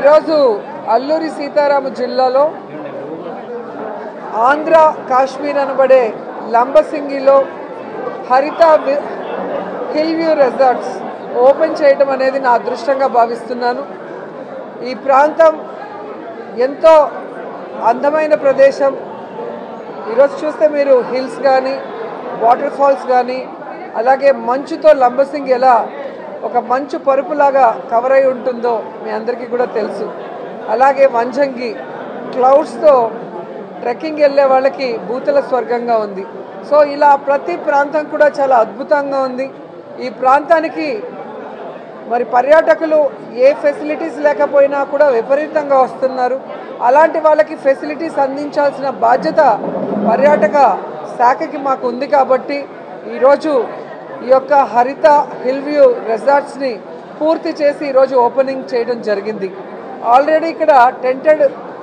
ఈరోజు అల్లూరి సీతారామ జిల్లాలో ఆంధ్ర కాశ్మీర్ అనబడే లంబసింగిలో హరిత వి- హిల్ వ్యూ రిసార్ట్స్ ఓపెన్ చేయడం అనేది నా అదృష్టంగా భావిస్తున్నాను ఈ ప్రాంతం ఎంతో అందమైన ప్రదేశం ఈరోజు చూస్తే మీరు హిల్స్ కానీ వాటర్ ఫాల్స్ కానీ అలాగే మంచుతో లంబసింగి ఎలా ఒక మంచు పరుపులాగా కవర్ అయి ఉంటుందో మీ అందరికీ కూడా తెలుసు అలాగే వంజంగి క్లౌడ్స్తో ట్రెక్కింగ్ వెళ్ళే వాళ్ళకి భూతల స్వర్గంగా ఉంది సో ఇలా ప్రతి ప్రాంతం కూడా చాలా అద్భుతంగా ఉంది ఈ ప్రాంతానికి మరి పర్యాటకులు ఏ ఫెసిలిటీస్ లేకపోయినా కూడా విపరీతంగా వస్తున్నారు అలాంటి వాళ్ళకి ఫెసిలిటీస్ అందించాల్సిన బాధ్యత పర్యాటక శాఖకి మాకు ఉంది కాబట్టి ఈరోజు ఈ యొక్క హరిత హిల్ వ్యూ రిసార్ట్స్ని పూర్తి చేసి ఈరోజు ఓపెనింగ్ చేయడం జరిగింది ఆల్రెడీ ఇక్కడ టెంటెడ్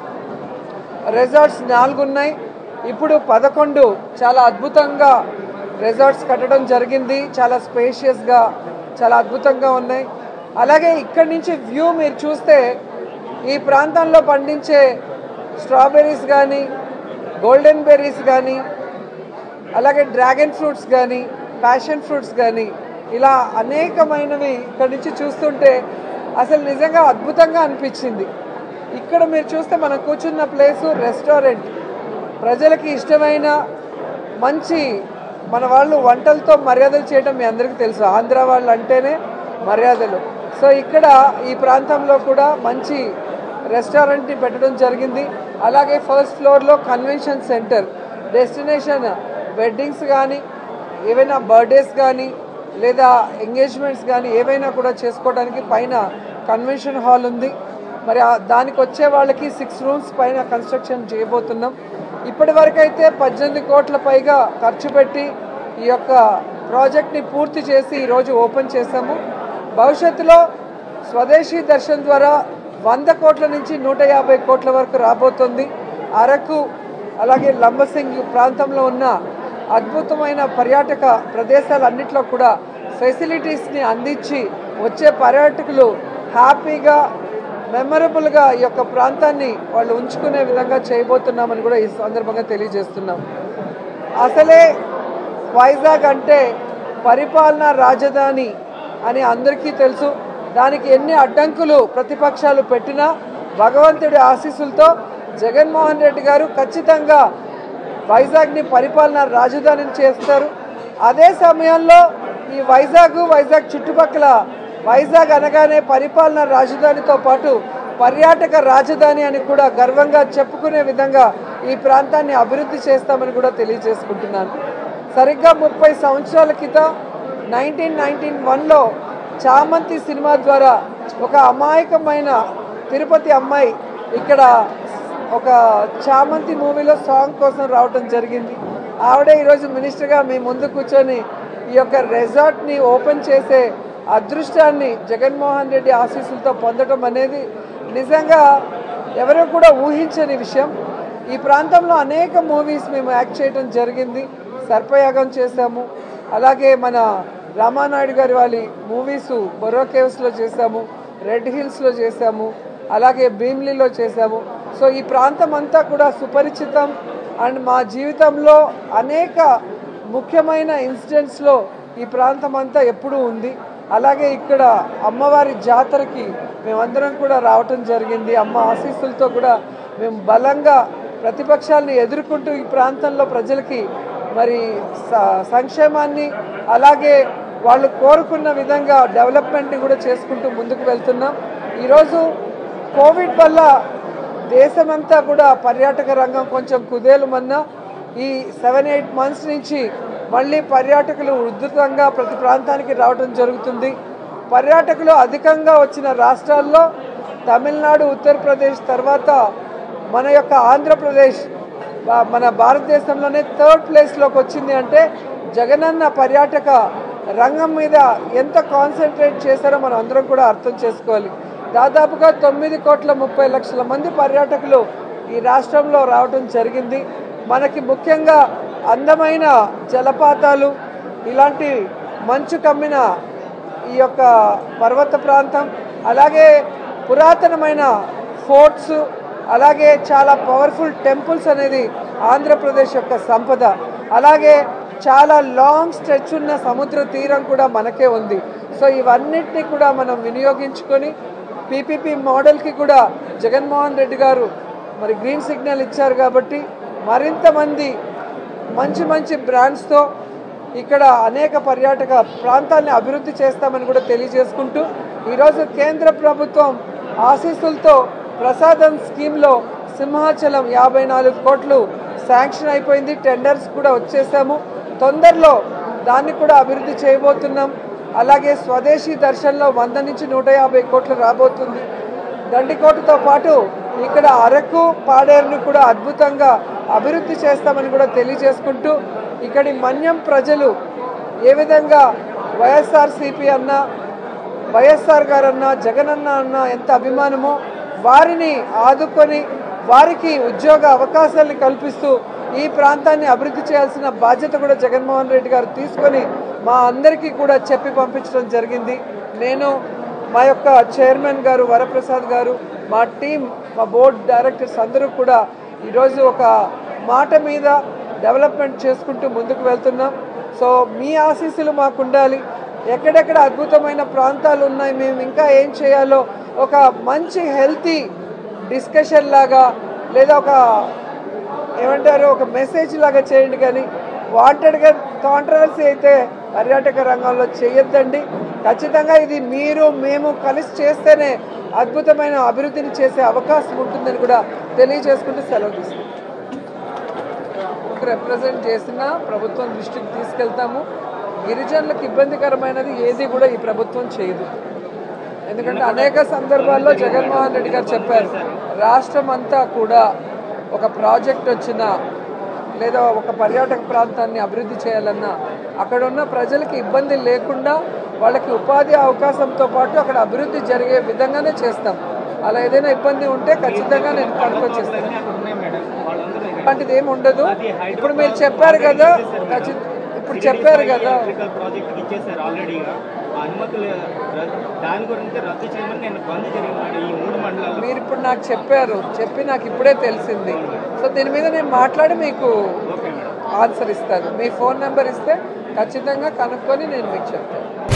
రిసార్ట్స్ నాలుగు ఉన్నాయి ఇప్పుడు పదకొండు చాలా అద్భుతంగా రిసార్ట్స్ కట్టడం జరిగింది చాలా స్పేషియస్గా చాలా అద్భుతంగా ఉన్నాయి అలాగే ఇక్కడి నుంచి వ్యూ మీరు చూస్తే ఈ ప్రాంతంలో పండించే స్ట్రాబెర్రీస్ కానీ గోల్డెన్ బెర్రీస్ కానీ అలాగే డ్రాగన్ ఫ్రూట్స్ కానీ ప్యాషన్ ఫ్రూట్స్ కానీ ఇలా అనేకమైనవి ఇక్కడి నుంచి చూస్తుంటే అసలు నిజంగా అద్భుతంగా అనిపించింది ఇక్కడ మీరు చూస్తే మనం కూర్చున్న ప్లేసు రెస్టారెంట్ ప్రజలకి ఇష్టమైన మంచి మన వాళ్ళు వంటలతో మర్యాదలు చేయడం మీ అందరికీ తెలుసు ఆంధ్ర వాళ్ళు అంటేనే మర్యాదలు సో ఇక్కడ ఈ ప్రాంతంలో కూడా మంచి రెస్టారెంట్ని పెట్టడం జరిగింది అలాగే ఫస్ట్ ఫ్లోర్లో కన్వెన్షన్ సెంటర్ డెస్టినేషన్ వెడ్డింగ్స్ కానీ ఏవైనా బర్త్డేస్ కానీ లేదా ఎంగేజ్మెంట్స్ కానీ ఏవైనా కూడా చేసుకోవడానికి పైన కన్వెన్షన్ హాల్ ఉంది మరి ఆ- దానికి వచ్చే వాళ్ళకి సిక్స్ రూమ్స్ పైన కన్స్ట్రక్షన్ చేయబోతున్నాం ఇప్పటి వరకు అయితే పద్దెనిమిది కోట్ల పైగా ఖర్చు పెట్టి ఈ యొక్క ప్రాజెక్ట్ని పూర్తి చేసి ఈరోజు ఓపెన్ చేశాము భవిష్యత్తులో స్వదేశీ దర్శన్ ద్వారా వంద కోట్ల నుంచి నూట యాభై కోట్ల వరకు రాబోతుంది అరకు అలాగే లంబసింగి ప్రాంతంలో ఉన్న అద్భుతమైన పర్యాటక ప్రదేశాలన్నింటిలో కూడా ఫెసిలిటీస్ని అందించి వచ్చే పర్యాటకులు హ్యాపీగా మెమరబుల్గా ఈ యొక్క ప్రాంతాన్ని వాళ్ళు ఉంచుకునే విధంగా చేయబోతున్నామని కూడా ఈ సందర్భంగా తెలియజేస్తున్నాం అసలే వైజాగ్ అంటే పరిపాలనా రాజధాని అని అందరికీ తెలుసు దానికి ఎన్ని అడ్డంకులు ప్రతిపక్షాలు పెట్టినా భగవంతుడి ఆశీస్సులతో జగన్మోహన్ రెడ్డి గారు ఖచ్చితంగా వైజాగ్ని పరిపాలనా రాజధానిని చేస్తారు అదే సమయంలో ఈ వైజాగ్ వైజాగ్ చుట్టుపక్కల వైజాగ్ అనగానే పరిపాలనా రాజధానితో పాటు పర్యాటక రాజధాని అని కూడా గర్వంగా చెప్పుకునే విధంగా ఈ ప్రాంతాన్ని అభివృద్ధి చేస్తామని కూడా తెలియజేసుకుంటున్నాను సరిగ్గా ముప్పై సంవత్సరాల క్రితం నైన్టీన్ నైన్టీన్ వన్లో చామంతి సినిమా ద్వారా ఒక అమాయకమైన తిరుపతి అమ్మాయి ఇక్కడ ఒక చామంతి మూవీలో సాంగ్ కోసం రావటం జరిగింది ఆవిడే ఈరోజు మినిస్టర్గా మీ ముందు కూర్చొని ఈ యొక్క రెసార్ట్ని ఓపెన్ చేసే అదృష్టాన్ని జగన్మోహన్ రెడ్డి ఆశీస్సులతో పొందడం అనేది నిజంగా ఎవరు కూడా ఊహించని విషయం ఈ ప్రాంతంలో అనేక మూవీస్ మేము యాక్ట్ చేయడం జరిగింది సర్పయాగం చేశాము అలాగే మన రామానాయుడు గారి వాళ్ళ మూవీస్ బొర్రో కేవ్స్లో చేశాము రెడ్ హిల్స్లో చేశాము అలాగే భీమ్లీలో చేశాము సో ఈ ప్రాంతం అంతా కూడా సుపరిచితం అండ్ మా జీవితంలో అనేక ముఖ్యమైన ఇన్సిడెంట్స్లో ఈ ప్రాంతం అంతా ఎప్పుడూ ఉంది అలాగే ఇక్కడ అమ్మవారి జాతరకి మేమందరం కూడా రావటం జరిగింది అమ్మ ఆశీస్సులతో కూడా మేము బలంగా ప్రతిపక్షాలను ఎదుర్కొంటూ ఈ ప్రాంతంలో ప్రజలకి మరి స- సంక్షేమాన్ని అలాగే వాళ్ళు కోరుకున్న విధంగా డెవలప్మెంట్ని కూడా చేసుకుంటూ ముందుకు వెళ్తున్నాం ఈరోజు కోవిడ్ వల్ల దేశమంతా కూడా పర్యాటక రంగం కొంచెం కుదేలుమన్నా ఈ సెవెన్ ఎయిట్ మంత్స్ నుంచి మళ్ళీ పర్యాటకులు ఉధృతంగా ప్రతి ప్రాంతానికి రావడం జరుగుతుంది పర్యాటకులు అధికంగా వచ్చిన రాష్ట్రాల్లో తమిళనాడు ఉత్తరప్రదేశ్ తర్వాత మన యొక్క ఆంధ్రప్రదేశ్ బా- మన భారతదేశంలోనే థర్డ్ ప్లేస్లోకి వచ్చింది అంటే జగనన్న పర్యాటక రంగం మీద ఎంత కాన్సన్ట్రేట్ చేశారో మనం అందరం కూడా అర్థం చేసుకోవాలి దాదాపుగా తొమ్మిది కోట్ల ముప్పై లక్షల మంది పర్యాటకులు ఈ రాష్ట్రంలో రావడం జరిగింది మనకి ముఖ్యంగా అందమైన జలపాతాలు ఇలాంటి మంచు కమ్మిన ఈ యొక్క పర్వత ప్రాంతం అలాగే పురాతనమైన ఫోర్ట్స్ అలాగే చాలా పవర్ఫుల్ టెంపుల్స్ అనేది ఆంధ్రప్రదేశ్ యొక్క సంపద అలాగే చాలా లాంగ్ స్ట్రెచ్ ఉన్న సముద్ర తీరం కూడా మనకే ఉంది సో ఇవన్నిటిని కూడా మనం వినియోగించుకొని పీపీపీ మోడల్కి కూడా జగన్మోహన్ రెడ్డి గారు మరి గ్రీన్ సిగ్నల్ ఇచ్చారు కాబట్టి మరింత మంది మంచి మంచి బ్రాండ్స్తో ఇక్కడ అనేక పర్యాటక ప్రాంతాన్ని అభివృద్ధి చేస్తామని కూడా తెలియజేసుకుంటూ ఈరోజు కేంద్ర ప్రభుత్వం ఆశీస్సులతో ప్రసాదం స్కీమ్లో సింహాచలం యాభై నాలుగు కోట్లు శాంక్షన్ అయిపోయింది టెండర్స్ కూడా వచ్చేసాము తొందరలో దాన్ని కూడా అభివృద్ధి చేయబోతున్నాం అలాగే స్వదేశీ దర్శన్లో వంద నుంచి నూట యాభై కోట్లు రాబోతుంది దండికోటతో పాటు ఇక్కడ అరకు పాడేరును కూడా అద్భుతంగా అభివృద్ధి చేస్తామని కూడా తెలియజేసుకుంటూ ఇక్కడి మన్యం ప్రజలు ఏ విధంగా వైఎస్ఆర్సీపీ అన్న వైఎస్ఆర్ గారు అన్న జగన్ అన్న అన్న ఎంత అభిమానమో వారిని ఆదుకొని వారికి ఉద్యోగ అవకాశాలను కల్పిస్తూ ఈ ప్రాంతాన్ని అభివృద్ధి చేయాల్సిన బాధ్యత కూడా జగన్మోహన్ రెడ్డి గారు తీసుకొని మా అందరికీ కూడా చెప్పి పంపించడం జరిగింది నేను మా యొక్క చైర్మన్ గారు వరప్రసాద్ గారు మా టీం మా బోర్డ్ డైరెక్టర్స్ అందరూ కూడా ఈరోజు ఒక మాట మీద డెవలప్మెంట్ చేసుకుంటూ ముందుకు వెళ్తున్నాం సో మీ ఆశీస్సులు మాకు ఉండాలి ఎక్కడెక్కడ అద్భుతమైన ప్రాంతాలు ఉన్నాయి మేము ఇంకా ఏం చేయాలో ఒక మంచి హెల్తీ డిస్కషన్ లాగా లేదా ఒక ఏమంటారు ఒక మెసేజ్ లాగా చేయండి కానీ వాంటెడ్గా కాంట్రవర్సీ అయితే పర్యాటక రంగంలో చేయొద్దండి ఖచ్చితంగా ఇది మీరు మేము కలిసి చేస్తేనే అద్భుతమైన అభివృద్ధిని చేసే అవకాశం ఉంటుందని కూడా తెలియజేసుకుంటూ సెలవు తీసుకుంటాం రిప్రజెంట్ చేసిన ప్రభుత్వం దృష్టికి తీసుకెళ్తాము గిరిజనులకు ఇబ్బందికరమైనది ఏది కూడా ఈ ప్రభుత్వం చేయదు ఎందుకంటే అనేక సందర్భాల్లో జగన్మోహన్ రెడ్డి గారు చెప్పారు రాష్ట్రం అంతా కూడా ఒక ప్రాజెక్ట్ వచ్చినా లేదా ఒక పర్యాటక ప్రాంతాన్ని అభివృద్ధి చేయాలన్నా అక్కడ ఉన్న ప్రజలకి ఇబ్బంది లేకుండా వాళ్ళకి ఉపాధి అవకాశంతో పాటు అక్కడ అభివృద్ధి జరిగే విధంగానే చేస్తాం అలా ఏదైనా ఇబ్బంది ఉంటే ఖచ్చితంగా నేను కనుకొచ్చేస్తాను అలాంటిది ఏమి ఉండదు ఇప్పుడు మీరు చెప్పారు కదా ఖచ్చి- ఇప్పుడు చెప్పారు కదా ప్రాజెక్ట్ ఇచ్చేసారు ఆల్రెడీగా ఆ అనుమతులు ర- దాని గురించి రద్దు చేయమని నేను బంద్ జరిగింది ఈ మూడు మండలాల్లో మీరు ఇప్పుడు నాకు చెప్పారు చెప్పి నాకు ఇప్పుడే తెలిసింది సో దీని మీద నేను మాట్లాడి మీకు ఓకే మేడం ఆన్సర్ ఇస్తాను మీ ఫోన్ నెంబర్ ఇస్తే ఖచ్చితంగా కనుక్కొని నేను మీకు చెప్తాను